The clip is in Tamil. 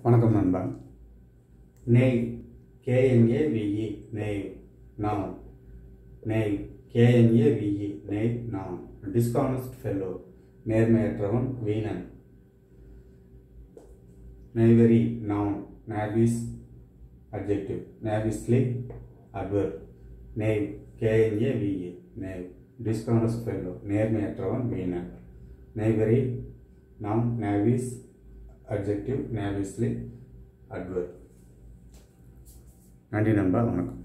வணக்கம் நண்பா நெய் கேஎன்ஏவிஇ நெய் நாம் நெய் K N A V E knave noun dishonest fellow நேர்மையற்றவன் வீணன் knavery noun knavish adjective knavishly adverb knave K N A V E knave dishonest fellow நேர்மையற்றவன் வீணன் knavery noun knavish adjective knavishly adverb நன்றி நண்பா வணக்கம்